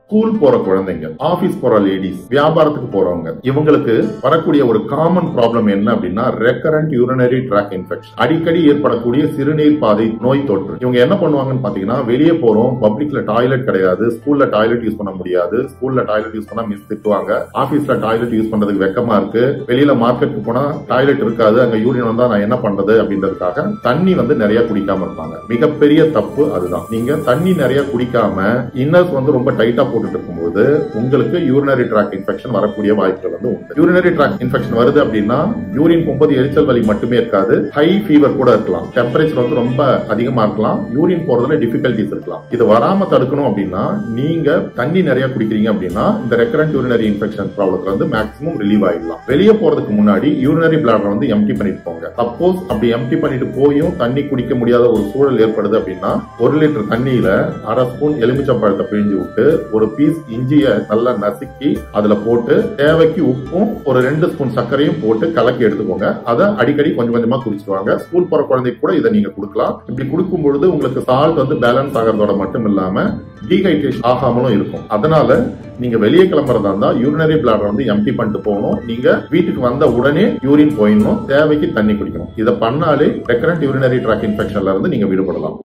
school போற குழந்தைங்க office போற லேடிஸ் வியாபாரத்துக்கு போறவங்க இவங்களுக்கு வரக்கூடிய ஒரு காமன் ப்ராப்ளம் என்ன அப்படின்னா ரெக்கரண்ட் யூரினரி ட்ராக் இன்ஃபெக்ஷன் அடிக்கடி ஏற்படக்கூடிய சிறுநீர் பாதை நோய் தொற்று இவங்க என்ன பண்ணுவாங்கன்னு பாத்தீங்கன்னா வெளியே போறோம் பப்ளிக்ல டாய்லெட் கிடையாது ஸ்கூல்ல டாய்லெட் யூஸ் பண்ண முடியாது ஸ்கூல்ல டாய்லெட் யூஸ் பண்ணா மிஸ் திட்டுவாங்க ஆபீஸ்ல டாய்லெட் யூஸ் பண்றதுக்கு வெக்கமா இருக்கு வெளியில மார்க்கெட்டுக்கு போனா டாய்லெட் இருக்காது அங்க யூரின் வந்தா நான் என்ன பண்றது அப்படின்றதுக்காக தண்ணி வந்து நிறைய குடிக்காம இருப்பாங்க மிகப்பெரிய தப்பு அதுதான் நீங்க தண்ணி நிறைய குடிக்காம இன்னர்ஸ் வந்து ரொம்ப டைட்டா போட்டுட்டு இருக்கும்போது உங்களுக்கு யூரினரி ட்ராக் இன்ஃபெக்ஷன் வரக்கூடிய வாய்ப்புகள் வந்து உண்டு யூரினரி ட்ராக் இன்ஃபெக்ஷன் வருது அப்படின்னா யூரின் போகும்போது எரிச்சல் வலி மட்டுமே இருக்காது ஹை ஃபீவர் கூட இருக்கலாம் டெம்பரேச்சர் வந்து ரொம்ப அதிகமா இருக்கலாம் யூரின் போறதுல டிஃபிகல்டிஸ் இருக்கலாம் இது வராம தடுக்கணும் அப்படின்னா நீங்க தண்ணி நிறைய குடிக்கிறீங்க அப்படின்னா இந்த ரெக்கரண்ட் யூரினரி இன்ஃபெக்ஷன் ப்ராப்ளத்துல வந்து மேக்ஸிமம் ரிலீவ் ஆயிடலாம் வெளியே போறதுக்கு முன்னாடி யூரினரி பிளாடர் வந்து எம்டி பண்ணிட்டு போங்க சப்போஸ் அப்படி எம்டி பண்ணிட்டு போயும் தண்ணி குடிக்க முடியாத ஒரு சூழல் ஏற்படுது அப்படின்னா ஒரு லிட்டர் தண்ணியில அரை ஸ்பூன் எலுமிச்சம்பழத்தை பிழிஞ்சு விட்டு ஒரு பீஸ் இஞ்சிய நல்லா நசுக்கி அதுல போட்டு தேவைக்கு உப்பும் ஒரு ரெண்டு ஸ்பூன் சர்க்கரையும் போட்டு கலக்கி எடுத்துக்கோங்க அதை அடிக்கடி கொஞ்சம் கொஞ்சமா குடிச்சிருவாங்க ஸ்கூல் போற குழந்தைக்கு கூட இதை நீங்க கொடுக்கலாம் இப்படி கொடுக்கும் பொழுது உங்களுக்கு சால்ட் வந்து பேலன்ஸ் ஆகிறதோட மட்டும் இல்லாம டீஹைட்ரேஷன் ஆகாமலும் இருக்கும் அதனால நீங்க வெளியே கிளம்புறதா இருந்தா யூரினரி பிளாடர் வந்து எம்டி பண்ணிட்டு போகணும் நீங்க வீட்டுக்கு வந்த உடனே யூரின் போயிடணும் தேவைக்கு தண்ணி குடிக்கணும் இதை பண்ணாலே ரெக்கரண்ட் யூரினரி ட்ராக் இன்ஃபெக்ஷன்ல இருந்து நீங்க விடுபடலாம்